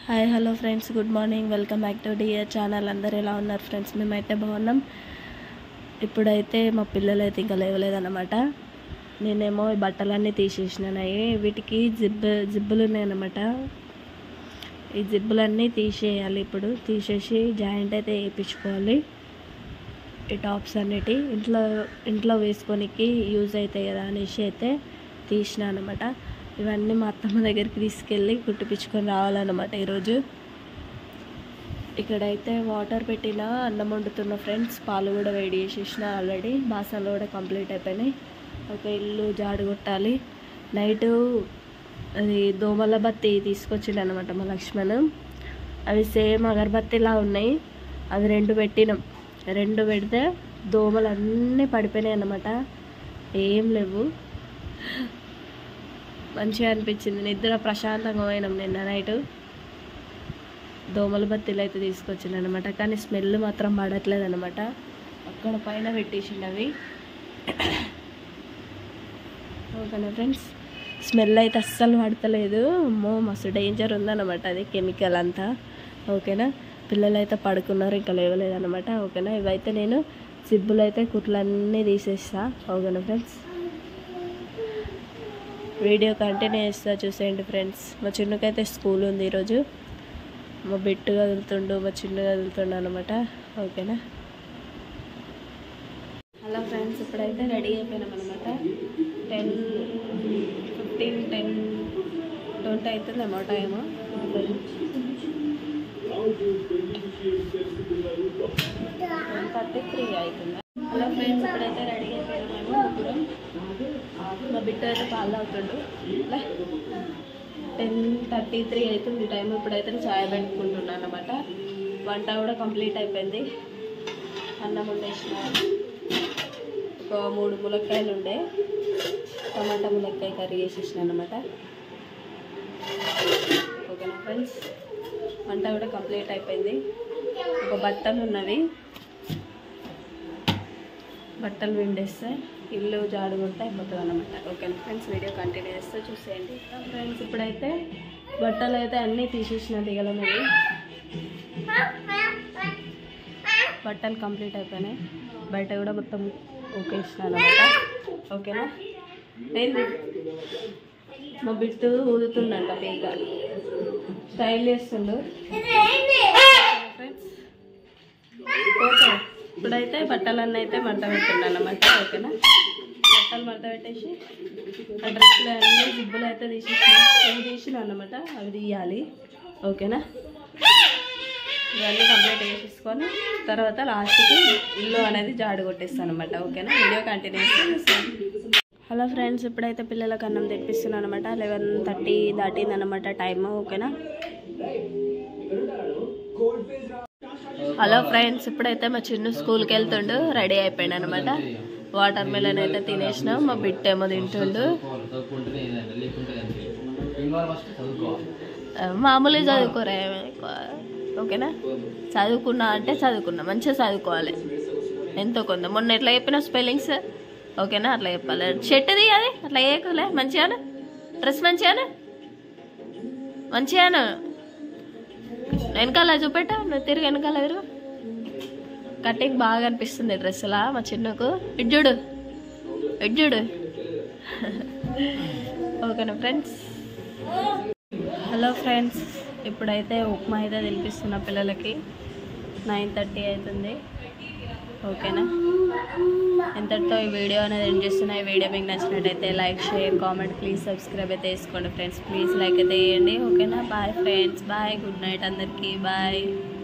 Hi hello friends good morning welcome back to dear channel అందరు ఎలా ఉన్నారు friends మేమైతే బాగున్నాం ఇప్పుడైతే మా పిల్లలు అయితే ఇంకా లేవలేదన్నమాట నేనేమో ఈ బట్టలన్నీ తీసేసినాయి వీటికి జిబ్ జిబ్బులు ఉన్నాయన్నమాట ఈ జిబ్బులన్నీ తీసేయాలి ఇప్పుడు తీసేసి జాయింట్ అయితే వేయించుకోవాలి ఈ టాప్స్ అన్నిటి ఇంట్లో ఇంట్లో వేసుకోనికి యూజ్ అవుతాయి కదా అనేసి అయితే తీసిన అనమాట ఇవన్నీ మా అత్తమ్మ దగ్గరికి తీసుకెళ్ళి కుట్టిపించుకొని రావాలన్నమాట ఈరోజు ఇక్కడైతే వాటర్ పెట్టిన అన్నం వండుతున్న ఫ్రెండ్స్ పాలు కూడా వేడి చేసేసిన ఆల్రెడీ బాసనలు కూడా కంప్లీట్ అయిపోయినాయి ఒక ఇల్లు జాడు కొట్టాలి నైటు అది దోమల బత్తి తీసుకొచ్చిండు అనమాట మా లక్ష్మణ్ అవి సేమ్ అగరబత్తిలా ఉన్నాయి అవి రెండు పెట్టినాం రెండు పెడితే దోమలు అన్నీ పడిపోయినాయి అన్నమాట ఏం లేవు మంచిగా అనిపించింది నిద్ర ప్రశాంతంగా పోయినాం నిన్న నైట్ దోమల బత్తిలు అయితే తీసుకొచ్చిండు అనమాట కానీ స్మెల్ మాత్రం పడట్లేదు అనమాట అక్కడ పైన పెట్టేసిండు అవి ఓకేనా ఫ్రెండ్స్ స్మెల్ అయితే అస్సలు పడతలేదు అమ్మో మస్తు డేంజర్ ఉందన్నమాట అది కెమికల్ అంతా ఓకేనా పిల్లలు అయితే పడుకున్నారు ఇంకా లేవలేదన్నమాట ఓకేనా ఇవైతే నేను సిబ్బులు అయితే కుట్లన్నీ తీసేస్తా ఓకేనా ఫ్రెండ్స్ వీడియో కంటిన్యూ చేస్తా చూసేయండి ఫ్రెండ్స్ మా చిన్నకైతే స్కూల్ ఉంది ఈరోజు మా బిట్టు కదులుతుండు మా చిన్న కదులుతుండు అనమాట ఓకేనా హలో ఫ్రెండ్స్ ఇప్పుడైతే రెడీ అయిపోయినాం అనమాట టెన్ ఫిఫ్టీన్ టెన్ ట్వంటీ అవుతుందేమో టైము థర్టీ త్రీ అవుతుంది హలో ఫ్రెండ్స్ ఇప్పుడైతే రెడీ అయిపోయినాం మేము ముగ్గురం మా బిడ్డ అయితే పాలు అవుతుండు టెన్ థర్టీ త్రీ అవుతుంది టైం ఇప్పుడైతే చాయ్ పెట్టుకుంటున్నాను అనమాట వంట కూడా కంప్లీట్ అయిపోయింది అన్నం వండేసిన ఒక మూడు ములక్కాయలు ఉండే టమాటా ములక్కాయ కర్రీ చేసేసిన అనమాట ఓకేనా ఫ్రెండ్స్ వంట కూడా కంప్లీట్ అయిపోయింది ఒక బట్టలు ఉన్నవి బట్టలు విండేస్తే ఇల్లు జాడు కొడితే అయిపోతుంది అనమాట ఓకేనా ఫ్రెండ్స్ వీడియో కంటిన్యూ చేస్తే చూసేయండి ఫ్రెండ్స్ ఇప్పుడైతే బట్టలు అయితే అన్నీ తీసేసిన దిగలమని బట్టలు కంప్లీట్ అయిపోయినాయి బయట కూడా మొత్తం ఊకేసిన అనమాట ఓకేనా ఏంది మా బిట్టు ఊదుతుండంట పేగ స్టైల్ చేస్తుండు ఫ్రెండ్స్ ఓకే ఇప్పుడైతే బట్టలన్నీ అయితే మడత పెట్టున్నాను అన్నమాట ఓకేనా బట్టలు మడత పెట్టేసి ఆ డ్రెస్సులు అన్నీ జిబ్బులు అయితే తీసేసిన ఇవి తీసిన అన్నమాట అవి తీయాలి ఓకేనా ఇవన్నీ కంప్లీట్ చేసేసుకొని తర్వాత లాస్ట్కి ఇల్లు అనేది జాడు కొట్టేస్తాను అనమాట ఓకేనా వీడియో కంటిన్యూ చేస్తాను హలో ఫ్రెండ్స్ ఇప్పుడైతే పిల్లలకు అన్నం తెప్పిస్తున్నాను అనమాట లెవెన్ థర్టీ దాటింది అనమాట టైమ్ ఓకేనా హలో ఫ్రెండ్స్ ఇప్పుడైతే మా చిన్న స్కూల్కి వెళ్తుండు రెడీ అయిపోయాడు అనమాట వాటర్ మిలన్ అయితే తినేసినాం మా బిట్ ఏమో తింటుండు ఆ, మామూలుగా చదువుకోరా ఎక్కువ. ఓకేనా చదువుకున్నా అంటే చదువుకున్నా మంచిగా చదువుకోవాలి ఎంతో కొంత మొన్న ఎట్లా చెప్పిన స్పెల్లింగ్స్ ఓకేనా అట్లా చెప్పాలి షర్ట్ తీయాలి అట్లా వేయకలే మంచిగాను డ్రెస్ మంచిగాను మంచిగాను వెనకాల చూపెట్ట నువ్వు తిరిగి వెనకాల తిరుగు కటింగ్ బాగా అనిపిస్తుంది డ్రెస్సులా మా చిన్నకు ఇడ్జుడు ఇడ్జుడు ఓకేనా ఫ్రెండ్స్ హలో ఫ్రెండ్స్ ఇప్పుడైతే ఉప్మా అయితే తినిపిస్తున్న పిల్లలకి నైన్ థర్టీ అవుతుంది ఓకేనా ఎంతటితో ఈ వీడియో అనేది ఎండ్ చేస్తున్నా ఈ వీడియో మీకు నచ్చినట్టయితే like share comment please subscribe అయితే వేసుకోండి ఫ్రెండ్స్ ప్లీజ్ లైక్ అయితే వేయండి ఓకేనా bye friends bye good night అందరికీ బాయ్